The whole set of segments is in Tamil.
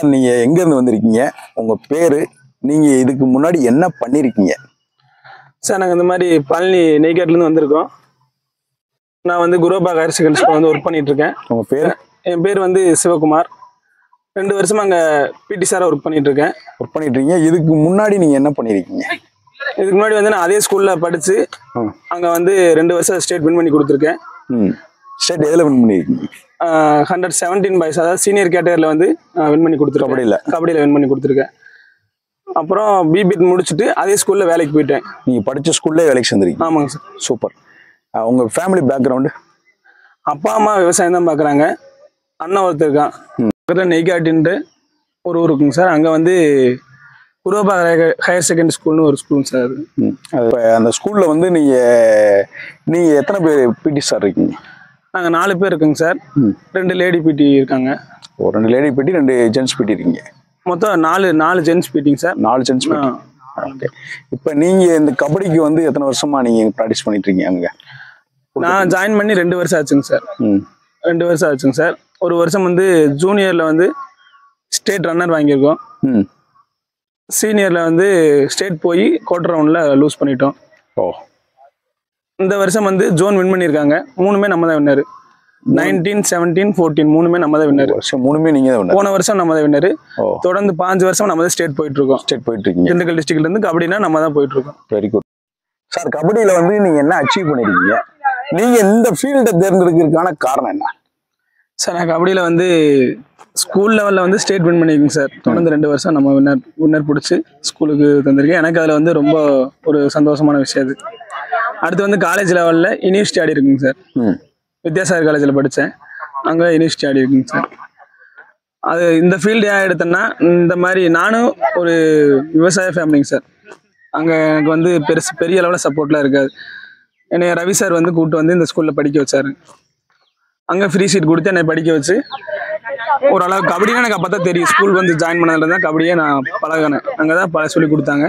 சார் நீங்க எங்க இருந்து வந்திருக்கீங்க உங்க பேரு நீங்க இதுக்கு முன்னாடி என்ன பண்ணிருக்கீங்க சார் நாங்கள் இந்த மாதிரி பழனி நெய்காட்லேருந்து வந்திருக்கோம் நான் வந்து குரோபா ஹையர் செகண்டரி ஸ்கூல் வந்து ஒர்க் பண்ணிட்டு இருக்கேன் உங்க பேரு என் பேர் வந்து சிவகுமார் ரெண்டு வருஷமா அங்கே பிடி சாராக ஒர்க் பண்ணிட்டு இருக்கேன் ஒர்க் பண்ணிட்டு இருக்கீங்க இதுக்கு முன்னாடி நீங்க என்ன பண்ணிருக்கீங்க இதுக்கு முன்னாடி வந்து நான் அதே ஸ்கூலில் படித்து ம். அங்கே வந்து ரெண்டு வருஷம் ஸ்டேட் வின் பண்ணி கொடுத்துருக்கேன் ம் ஸ்டேட் எதுல வின் பண்ணிருக்கீங்க ஹண்ட்ரட் செவன்டீன் பாய்ஸ் அதாவது சீனியர் கேட்டகரியில் வந்து வின் பண்ணி கொடுத்துருக்கேன் கபடியில கபடியில் வின் பண்ணி கொடுத்துருக்கேன் அப்புறம் பிபிட் முடிச்சுட்டு அதே ஸ்கூலில் வேலைக்கு போயிட்டேன் நீங்க படிச்ச ஸ்கூல்லே வேலைக்கு சேர்ந்துருக்கீங்க ஆமாங்க சார் சூப்பர் உங்க ஃபேமிலி பேக்ரவுண்டு அப்பா அம்மா விவசாயம் தான் பார்க்குறாங்க அண்ணன் ஒருத்தர் இருக்கான் பக்கத்தில் நெய்காட்டின்ட்டு ஒரு ஊர் இருக்குங்க சார் அங்கே வந்து குருவபா ஹையர் செகண்டரி ஸ்கூல்னு ஒரு ஸ்கூலுங்க சார் அது இப்போ அந்த ஸ்கூல்ல வந்து நீங்க நீங்க எத்தனை பேர் பிடி சார் இருக்கீங்க நாங்கள் நாலு பேர் இருக்குங்க சார் ம். ரெண்டு லேடி பிடி இருக்காங்க ஒரு ரெண்டு லேடி பிடி ரெண்டு ஜென்ஸ் பிடி இருக்கீங்க மொத்தம் நாலு நாலு ஜென்ஸ் பிடிங்க சார் நாலு ஜென்ஸ் பிடி ஓகே இப்போ நீங்க இந்த கபடிக்கு வந்து எத்தனை வருஷமா நீங்க ப்ராக்டிஸ் பண்ணிட்டு இருக்கீங்க அங்க நான் ஜாயின் பண்ணி ரெண்டு வருஷம் ஆச்சுங்க சார் ம் ரெண்டு வருஷம் ஆச்சுங்க சார் ஒரு வருஷம் வந்து ஜூனியரில் வந்து ஸ்டேட் ரன்னர் வாங்கியிருக்கோம் ம் சீனியரில் வந்து ஸ்டேட் போய் குவார்டர் ரவுண்டில் லூஸ் பண்ணிட்டோம் ஓ இந்த வருஷம் வந்து ஜோன் வின் பண்ணியிருக்காங்க மூணுமே நம்ம தான் வின்னர் நைன்டீன் செவன்டீன் ஃபோர்டீன் மூணுமே நம்ம தான் வின்னர் வருஷம் மூணுமே நீங்க தான் போன வருஷம் நம்ம தான் வின்னர் ஓ தொடர்ந்து பாஞ்சு வருஷம் நம்ம தான் ஸ்டேட் போயிட்டு இருக்கோம் ஸ்டேட் போயிட்டு இருக்கீங்க திண்டுக்கல் டிஸ்ட்ரிக்ட்ல இருந்து கபடினா நம்ம தான் போயிட்டு இருக்கோம் வெரி குட் சார் கபடியில வந்து நீங்க என்ன அச்சீவ் பண்ணிருக்கீங்க நீங்க இந்த ஃபீல்டை தேர்ந்தெடுக்கிறதுக்கான காரணம் என்ன சார் நான் கபடியில் வந்து ஸ்கூல் லெவலில் வந்து ஸ்டேட் வின் பண்ணியிருக்கேங்க சார் தொடர்ந்து ரெண்டு வருஷம் நம்ம வின்னர் வின்னர் பிடிச்சி ஸ்கூலுக்கு தந்திருக்கேன் எனக்கு அதில் வந்து ரொம்ப ஒரு சந்தோஷமான விஷயம் அது அடுத்து வந்து காலேஜ் லெவலில் யூனிவர்சிட்டி ஆடி இருக்குங்க சார் ம் வித்யாசாகர் காலேஜில் படித்தேன் அங்கே யூனிவர்சிட்டி ஆடி இருக்குங்க சார் அது இந்த ஃபீல்டு ஏன் எடுத்தேன்னா இந்த மாதிரி நானும் ஒரு விவசாய ஃபேமிலிங்க சார் அங்கே எனக்கு வந்து பெருசு பெரிய அளவில் சப்போர்ட்லாம் இருக்காது என்னை ரவி சார் வந்து கூப்பிட்டு வந்து இந்த ஸ்கூலில் படிக்க வச்சாரு அங்கே ஃப்ரீ சீட் கொடுத்து என்னை படிக்க வச்சு ஓரளவு கபடினா எனக்கு அப்போ தான் தெரியும் ஸ்கூல் வந்து ஜாயின் பண்ணதுல தான் கபடியே நான் பழகினேன் அங்கே தான் பல சொல்லி கொடுத்தாங்க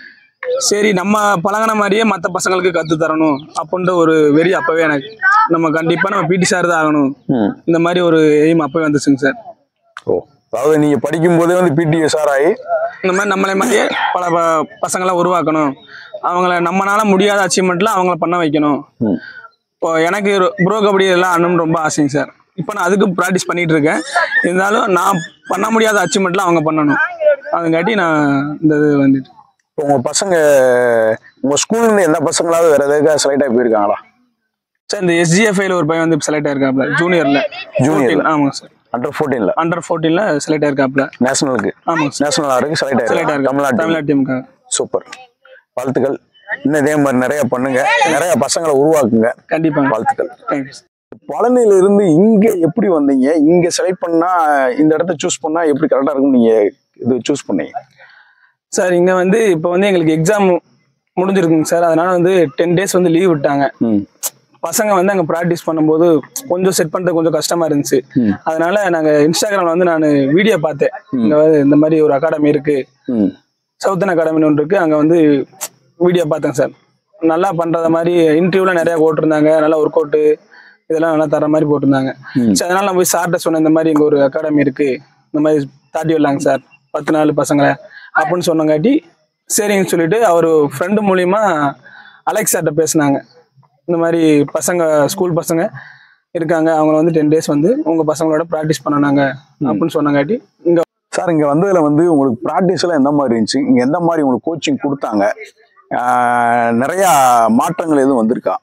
சரி நம்ம பழகின மாதிரியே மற்ற பசங்களுக்கு கற்று தரணும் அப்படின்ற ஒரு வெறி அப்போவே எனக்கு நம்ம கண்டிப்பாக நம்ம பிடி சார் தான் ஆகணும் ம் இந்த மாதிரி ஒரு எய்ம் அப்போவே வந்துச்சுங்க சார் ஓ அதாவது நீங்க படிக்கும் போதே வந்து பிடிஏ சார் ஆகி இந்த மாதிரி நம்மளை மாதிரியே பல ப- பசங்களை உருவாக்கணும் அவங்கள நம்மளால முடியாத அச்சீவ்மெண்ட்ல அவங்கள பண்ண வைக்கணும் ம் இப்போ எனக்கு ப்ரோ கபடி எல்லாம் ஆடணும்னு ரொம்ப ஆசைங்க சார் இப்போ நான் அதுக்கு ப்ராக்டிஸ் பண்ணிட்டு இருக்கேன் இருந்தாலும் நான் பண்ண முடியாத அச்சீவ்மெண்ட்லாம் அவங்க பண்ணணும் அதுங்காட்டி நான் இந்த இது வந்துட்டு இப்போ உங்க பசங்க உங்க ஸ்கூல்ல இருந்து எந்த பசங்களாவது வேற எதாவது செலக்ட் ஆகி போயிருக்காங்களா சார் இந்த எஸ்ஜிஎஃப்ஐல ஒரு பையன் வந்து செலக்ட் ஆயிருக்காப்ல ஜூனியர்ல Junior-ல? ஆமாங்க சார் அண்டர் ஃபோர்டீன்ல அண்டர் ஃபோர்டீன்ல செலக்ட் ஆயிருக்காப்ல நேஷனலுக்கு ஆமாங்க சார் நேஷனல் ஆருக்கு செலக்ட் செலக்ட் ஆயிருக்கு ஆயிருக்காங்க தமிழ்நாட்டு தமிழ்நாடு டீமுக்காக சூப்பர் வாழ்த்துக்கள் இன்னும் இதே மாதிரி நிறைய பண்ணுங்க நிறைய பசங்களை உருவாக்குங்க கண்டிப்பாங்க வாழ்த்துக்கள் தேங்க்யூ பழனியில இருந்து இங்க எப்படி வந்தீங்க இங்க செலக்ட் பண்ணா இந்த இடத்த சூஸ் பண்ணா எப்படி கரெக்டா இருக்கும் நீங்க இது சூஸ் பண்ணீங்க சார் இங்க வந்து இப்போ வந்து எங்களுக்கு எக்ஸாம் முடிஞ்சிருக்குங்க சார் அதனால வந்து டென் டேஸ் வந்து லீவ் விட்டாங்க ம் பசங்க வந்து அங்கே ப்ராக்டிஸ் பண்ணும்போது கொஞ்சம் செட் பண்ணுறது கொஞ்சம் கஷ்டமா இருந்துச்சு ம். அதனால நாங்கள் இன்ஸ்டாகிராமில் வந்து நான் வீடியோ பார்த்தேன் இந்த மாதிரி இந்த மாதிரி ஒரு அகாடமி இருக்கு ம் சவுத்தன் அகாடமின்னு ஒன்று இருக்கு அங்கே வந்து வீடியோ பார்த்தேன் சார் நல்லா பண்ணுறத மாதிரி இன்டர்வியூலாம் நிறையா போட்டிருந்தாங்க நல்லா ஒர்க் அவுட்டு இதெல்லாம் நல்லா தர மாதிரி போட்டிருந்தாங்க ம். சரி அதனால நான் போய் சார்கிட்ட சொன்னேன் இந்த மாதிரி இங்கே ஒரு அகாடமி இருக்கு இந்த மாதிரி தாட்டி விடலாங்க சார் பத்து நாலு பசங்களை அப்படின்னு சொன்னங்காட்டி சரிங்கன்னு சொல்லிட்டு அவர் ஃப்ரெண்டு மூலியமா அலெக்ஸ் சார்கிட்ட பேசினாங்க இந்த மாதிரி பசங்க ஸ்கூல் பசங்க இருக்காங்க அவங்க வந்து டென் டேஸ் வந்து உங்க பசங்களோட ப்ராக்டிஸ் பண்ணனாங்க அப்படின்னு சொன்னங்காட்டி இங்க சார் இங்க வந்ததுல வந்து உங்களுக்கு ப்ராக்டிஸ் எல்லாம் எந்த மாதிரி இருந்துச்சு இங்க எந்த மாதிரி உங்களுக்கு கோச்சிங் கொடுத்தாங்க ஆஹ் நிறைய மாற்றங்கள் எதுவும் வந்திருக்கா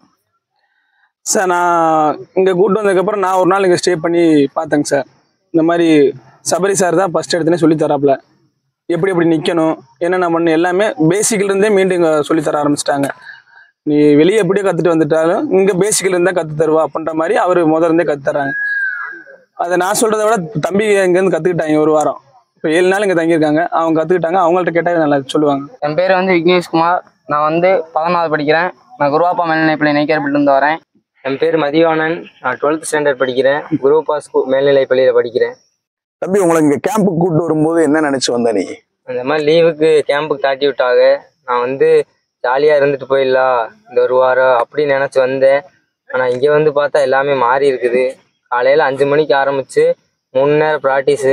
சார் நான் இங்கே கூட்டு வந்ததுக்கப்புறம் நான் ஒரு நாள் இங்கே ஸ்டே பண்ணி பார்த்தேங்க சார் இந்த மாதிரி சபரி சார் தான் ஃபஸ்ட் எடுத்துனே சொல்லி தராப்புல எப்படி எப்படி நிற்கணும் என்னென்ன பண்ணணும் எல்லாமே பேசிக்ல இருந்தே மீண்டும் இங்கே சொல்லி தர ஆரம்பிச்சிட்டாங்க நீ வெளியே எப்படியோ கற்றுட்டு வந்துட்டாலும் இங்கே பேசிக்ல இருந்தா கற்று தருவா அப்படின்ற மாதிரி அவர் முதல்ல இருந்தே கற்று தர்றாங்க அதை நான் சொல்கிறத விட தம்பி இங்கேருந்து கற்றுக்கிட்டாங்க ஒரு வாரம் இப்போ ஏழு நாள் இங்கே தங்கியிருக்காங்க அவங்க கற்றுக்கிட்டாங்க அவங்கள்ட்ட கேட்டால் நல்லா சொல்லுவாங்க என் பேர் வந்து விக்னேஷ்குமார் நான் வந்து பதினொன்றாவது படிக்கிறேன் நான் குருவாப்பா மேல்நிலைப்பள்ளி நெய்க்கார்பிலிருந்து வரேன் என் பேர் மதிவாணன் நான் டுவெல்த் ஸ்டாண்டர்ட் படிக்கிறேன் குரூப்பா ஸ்கூல் மேல்நிலைப் பள்ளியில் படிக்கிறேன் தம்பி உங்களை இங்க கேம்புக்கு கூட்டு வரும்போது என்ன நினைச்சு வந்த நீ அந்த மாதிரி லீவுக்கு கேம்புக்கு தாட்டி விட்டாங்க நான் வந்து ஜாலியாக இருந்துட்டு போயிடலாம் இந்த ஒரு வாரம் அப்படி நினச்சி வந்தேன் ஆனால் இங்கே வந்து பார்த்தா எல்லாமே மாறி இருக்குது காலையில் அஞ்சு மணிக்கு ஆரம்பித்து மூணு நேரம் ப்ராக்டிஸு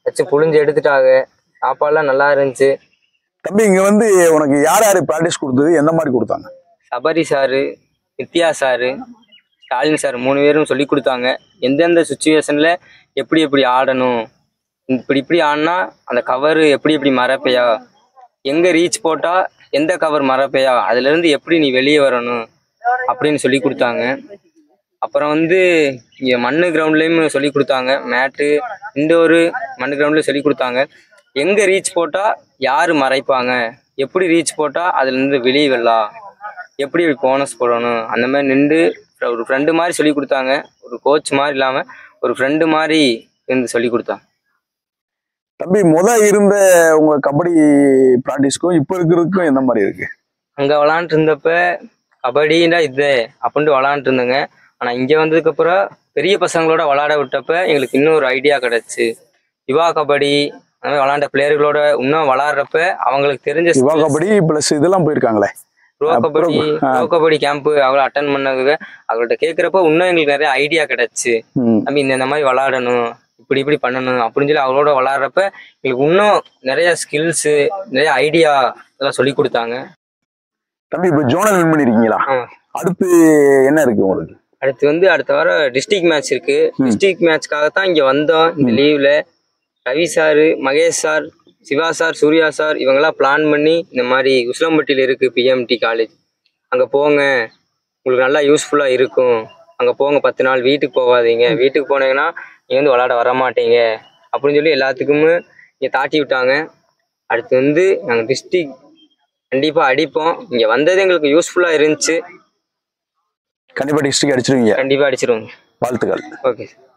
வச்சு புழிஞ்சு எடுத்துட்டாங்க சாப்பாடுலாம் நல்லா இருந்துச்சு தம்பி இங்க வந்து உனக்கு யார் யாரு ப்ராக்டிஸ் கொடுத்தது எந்த மாதிரி கொடுத்தாங்க Sabari sir Nithya sir Stalin sir மூணு பேரும் சொல்லி கொடுத்தாங்க எந்தெந்த சுச்சுவேஷன்ல எப்படி எப்படி ஆடணும் இப்படி இப்படி ஆடினா அந்த கவர் எப்படி எப்படி மறப்பையா எங்க ரீச் போட்டா எந்த கவர் மறப்பையா அதுல இருந்து எப்படி நீ வெளியே வரணும் அப்படின்னு சொல்லி கொடுத்தாங்க அப்புறம் வந்து இங்க மண்ணு கிரவுண்ட்லயும் சொல்லி கொடுத்தாங்க மேட்டு இண்டோரு மண்ணு கிரவுண்ட்லயும் சொல்லி கொடுத்தாங்க எங்க ரீச் போட்டா யாரு மறைப்பாங்க எப்படி ரீச் போட்டா அதுல இருந்து வெளியே வரலாம் எப்படி போனஸ் போடணும் அந்த மாதிரி நின்று ஒரு ஃப்ரெண்டு மாதிரி சொல்லி கொடுத்தாங்க ஒரு கோச் மாதிரி இல்லாம ஒரு ஃப்ரெண்டு மாதிரி இருந்து சொல்லி கொடுத்தாங்க தம்பி முத இருந்த உங்க கபடி ப்ராக்டிஸ்க்கும் இப்ப இருக்கிறதுக்கும் எந்த மாதிரி இருக்கு அங்க விளாண்டுட்டு இருந்தப்ப கபடின்னா இது அப்படின்ட்டு விளாண்டுட்டு இருந்தேங்க ஆனா இங்க வந்ததுக்கு அப்புறம் பெரிய பசங்களோட விளாட விட்டப்ப எங்களுக்கு இன்னும் ஒரு ஐடியா கிடைச்சு யுவா கபடி அந்த மாதிரி விளாண்ட பிளேயர்களோட இன்னும் விளாடுறப்ப அவங்களுக்கு தெரிஞ்ச யுவா கபடி பிளஸ் இதெல்லாம் போயிருக்காங்களே ப்ரோ கபடி ஆ. ப்ரோ கபடி கேம்ப் அவளை அட்டன் பண்ணது அவங்கள்ட்ட கேட்குறப்ப இன்னும் எங்களுக்கு நிறைய ஐடியா கிடைச்சு ம். தம்பி இந்த இந்த மாதிரி விளாடணும் இப்படி இப்படி பண்ணணும் அப்படின்னு சொல்லி அவளோட விளாட்றப்ப எங்களுக்கு இன்னும் நிறைய ஸ்கில்ஸு நிறைய ஐடியா இதெல்லாம் சொல்லி கொடுத்தாங்க தம்பி இப்ப ஜோனல் வின் பண்ணிருக்கீங்களா ஆமா. அடுத்து என்ன இருக்கு உங்களுக்கு அடுத்து வந்து அடுத்த வாரம் டிஸ்ட்ரிக்ட் மேட்ச் இருக்கு டிஸ்ட்ரிக்ட் மேட்ச்க்காக தான் இங்க வந்தோம் இந்த லீவ்ல Ravi sir Mahesh sir Shiva sir Surya sir இவங்கெல்லாம் பிளான் பண்ணி இந்த மாதிரி உசிலம்பட்டியில் இருக்கு பிஎம்டி காலேஜ் அங்க போங்க உங்களுக்கு நல்லா யூஸ்ஃபுல்லா இருக்கும் அங்க போங்க பத்து நாள் வீட்டுக்கு போகாதீங்க வீட்டுக்கு போனீங்கன்னா நீங்க வந்து விளாட வர மாட்டீங்க அப்படின்னு சொல்லி எல்லாத்துக்குமே இங்க தாட்டி விட்டாங்க அடுத்து வந்து நாங்க டிஸ்ட்ரிக்ட் கண்டிப்பா அடிப்போம் இங்க வந்தது எங்களுக்கு யூஸ்ஃபுல்லா இருந்துச்சு கண்டிப்பா டிஸ்ட்ரிக்ட் அடிச்சிருவீங்க கண்டிப்பா அடிச்சிருவோங்க வாழ்த்துக்கள் ஓகே சார்